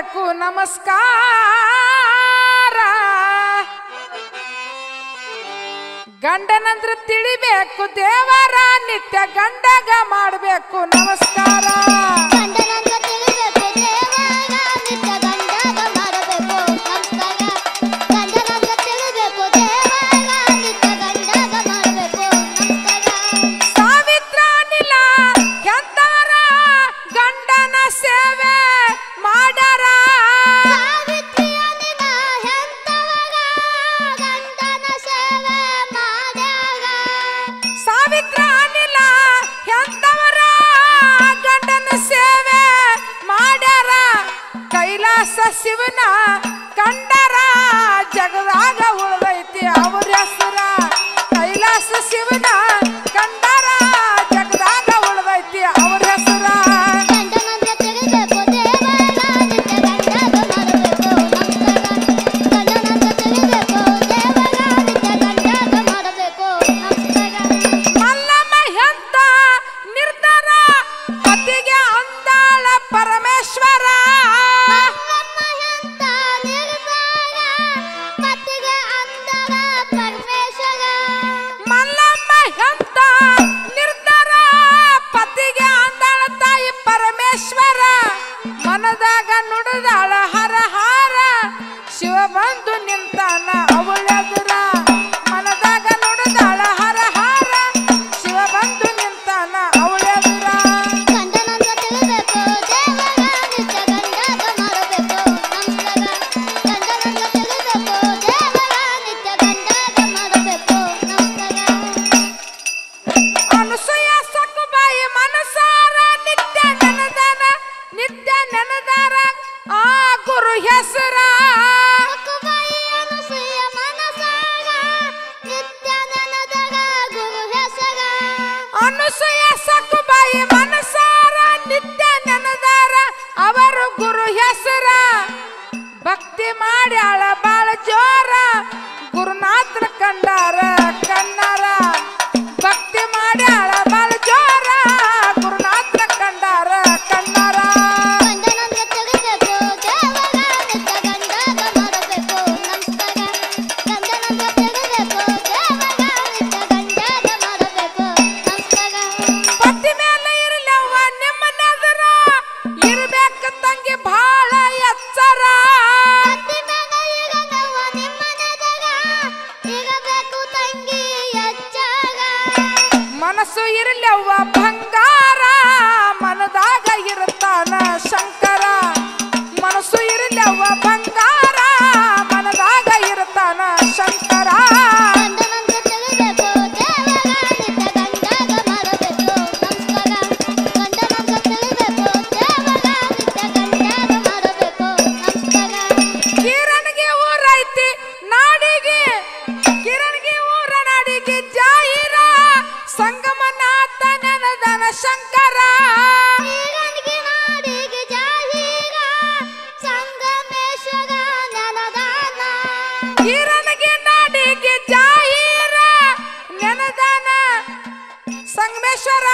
ಮಾಡಬೇಕು ನಮಸ್ಕಾರ ಗಂಡನಂದ್ರ ತಿಳಿಬೇಕು ದೇವರ ನಿತ್ಯ ಗಂಡಗ ಮಾಡಬೇಕು ನಮಸ್ಕಾರ ಗಂಡನಂತ ತಿಳಿಬೇಕು ದೇವರ ನಿತ್ಯ ಗಂಡಗ ಮಾಡಬೇಕು ನಮಸ್ಕಾರ ಗಂಡನಂತ ತಿಳಿಬೇಕು ದೇವರ ನಿತ್ಯ ಗಂಡಗ ಮಾಡಬೇಕು ನಮಸ್ಕಾರ ಸಾವಿತ್ರ ಅನಿಲ ಎಂತವರ ಗಂಡನ ಸೇವೆ ಮಾಡಾರ ಸಾವಿತ್ರಿಯ ನಿನ ಹೆಂತವರ ಗಂಡನ ಸೇವೆ ಮಾಡ್ಯಾರ ಸಾವಿತ್ರ ಅನಿಲ ಎಂತವರ ಗಂಡನ ಸೇವೆ ಮಾಡ್ಯಾರ ಕೈಲಾಸ ಶಿವನ ಕಂಡರ ಜಗದಾಗ ಉಳ್ದೈತಿ ಅವ್ರ ಹೆಸರ ಕೈಲಾಸ ಶಿವನ ಕಂಡರ ಜಗದಾಗ ಉಳ್ದೈತಿ ಅವ್ರ ಹೆಸರ ಗಂಡನಂತ ತಿಳಿಬೇಕು ದೇವರ ನಿತ್ಯ ಗಂಡಗ ಮಾಡಬೇಕು ನಮಸ್ಕಾರ ಗಂಡನಂತ ತಿಳಿಬೇಕು ದೇವರ ನಿತ್ಯ ಗಂಡಗ ಮಾಡಬೇಕು ನಮಸ್ಕಾರ ಮಲ್ಲಮ್ಮ ಎಂತ ನಿರ್ಧಾರ ಪತಿಗೆ ಅಂದಾಳ ಪರಮೇಶ್ವರ ಮಲ್ಲಮ್ಮ ಎಂತ ನಿರ್ಧಾರ ಪತಿಗೆ ಅಂದರ ಪರಮೇಶ್ವರ ಮಲ್ಲಮ್ಮ ಎಂತ ನಿರ್ಧಾರ ಪತಿಗೆ ಅಂದಾಳ ತಾಯಿ ಪರಮೇಶ್ವರ ಮನದಾಗ ನುಡಿದಾಳ ಹರ ಹಾರ ಶಿವ ಬಂದು ನಿಂತಾನ ಅವಳೆದುರ ಮನದಾಗ ನುಡಿದಾಳ ಹರ ಹಾರ ಶಿವ ಬಂದು ನಿಂತಾನ ಅವಳೆದುರ ಗಂಡನಂತ ತಿಳಿಬೇಕು ದೇವರ ನಿತ್ಯ ಗಂಡಗ ಮಾಡಬೇಕು ನಮಸ್ಕಾರ ಗಂಡನಂತ ತಿಳಿಬೇಕು ದೇವರ ನಿತ್ಯ ಗಂಡಗ ಮಾಡಬೇಕು ನಮಸ್ಕಾರ ಅನುಸೂಯ ಸಕ್ಕುಬಾಯಿ ಮನಸಾರ ನಿತ್ಯ ನೆನದಾನ ನಿತ್ಯ ನೆನದಾರ ಆ ಗುರು ಹೆಸರ ಸಕ್ಕುಬಾಯಿ ಅನಸೂಯ ಮನಸಾರ ನಿತ್ಯ ನೆನದರ ಗುರು ಹೆಸರ ಅನುಸೂಯ ಸಕ್ಕುಬಾಯಿ ಮನಸಾರ ನಿತ್ಯ ನೆನದಾರ ಅವರು ಗುರು ಹೆಸರ ಭಕ್ತಿ ಮಾಡ್ಯಾಳ ಬಾಳ ಜೋರ ಗುರುನಾಥ್ರ ಕಂಡಾರ ಕಣ್ಣಾರ ಭಕ್ತಿ ಮಾಡ್ಯಾಳ ಬಾಳ ಜೋರ ಗುರುನಾಥ್ರ ಕಂಡಾರ ಕಣ್ಣಾರ ಗಂಡನಂತ ತಿಳಿಬೇಕು ದೇವರ ನಿತ್ಯ ಗಂಡಗ ಮಾಡಬೇಕು ನಮಸ್ಕಾರ ಗಂಡನಂತ ತಿಳಿಬೇಕು ದೇವರ ನಿತ್ಯ ಗಂಡಗ ಮಾಡಬೇಕು ನಮಸ್ಕಾರ ಪತಿ ಮೇಲೆ ಇರಲವ್ವ ನಿಮ್ಮ ನಜರ ಇರ್ಬೇಕು ತಂಗಿ ಬಹಳ ಎಚ್ಚರ ಅತ್ತಿ ಮಗ ಇರಲವ್ವ ನಿಮ್ಮನೆದರ, ಇರಬೇಕು ತಂಗಿ ಎಚ್ಚರ. ಮನಸ್ಸು ಇರಲವ್ವ ಬಂಗಾರ ಮನದಾಗ ಇರುತ್ತಾನ ಶಂಕರ ಮನಸ್ಸು ಇರಲವ್ವ ಬಂಗಾರ ಮನದಾಗ ಇರುತ್ತಾನ ಶಂಕರ ಗಂಡನಂತ ತಿಳಿಬೇಕು ದೇವರ ನಿತ್ಯ ಗಂಡಗ ಮಾಡಬೇಕು ನಮಸ್ಕಾರ ಗಂಡನಂತ ತಿಳಿಬೇಕು ದೇವರ ನಿತ್ಯ ಗಂಡಗ ಮಾಡಬೇಕು ನಮಸ್ಕಾರ ಕಿರಣ್ಗೆ ಊರೈತಿ ನಾಡಿಗೆ ಕಿರಣ್ಗೆ ಊರ ನಾಡಿಗೆ ಜಾಯಿರ ಸಂಗಮನಾಥ ನೆನದನ ಶಂಕರ ಈರನಿಗೆ ನಾಡಿಗೆ ಜಾಹೀರ, ಸಂಗಮೇಶ್ವರ ನೆನದಾನ. ಕಿರಣ್ಗೆ ನಾಡಿಗೆ ಜಾಯಿರ ನೆನದನ ಸಂಗಮೇಶ್ವರ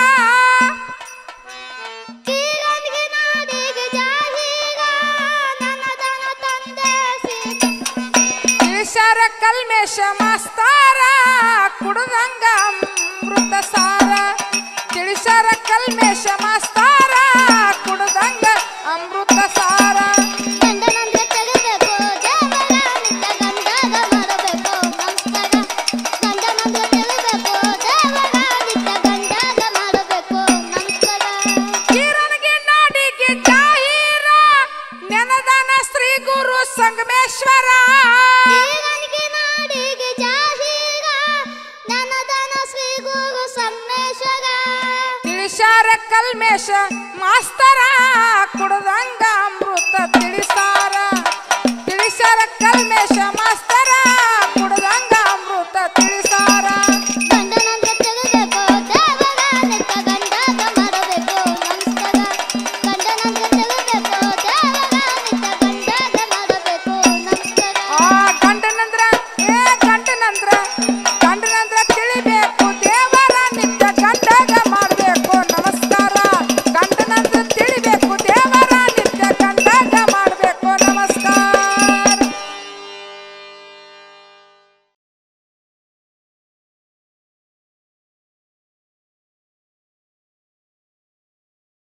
ಈರನಿಗೆ ನಾಡಿಗೆ ಜಾಹೀರ, ನೆನದಾನ ತಂದೆ ಸೀತ. ತಿಳಿಸ್ಯಾರ ಕಲ್ಮೇಶ ಮಾಸ್ತಾರ ಕುಡ್ದಂಗ ಅಮೃತ ಸಾರ ತಿಳಿಸ್ಯಾರ ಕಲ್ಮೇಶ ಮಾಸ್ತಾರ ಕುಡ್ದಂಗ ಅಮೃತ ಸಾರ ಗಂಡನಂತೆ ತಿಳಿಬೇಕು ದೇವರ ನಿತ್ಯ ಗಂಡಗ ಮಾಡಬೇಕು ನಮಸ್ಕಾರ ಗಂಡನಂತೆ ತಿಳಿಬೇಕು ದೇವರ ನಿತ್ಯ ಗಂಡಗ ಮಾಡಬೇಕು ನಮಸ್ಕಾರ ಕಿರಣ್ಗೆ ನಾಡಿಗೆ ಜಾಹೀರ ನೆನದನ ಶ್ರೀ ಗುರು ಸಂಗಮೇಶ್ವರ ಈರನಿಗೆ ನಾಡಿಗೆ ಜಾಹೀರ ನನದನ ಶ್ರೀ ಗುರು ಸಂಗಮೇಶ್ವರ ತಿಳಿಸ್ಯಾರ ಕಲ್ಮೇಶ ಮಾಸ್ತರ ಕುಡ್ದಂಗ ಅಮೃತ ತಿಳಿಸಾರ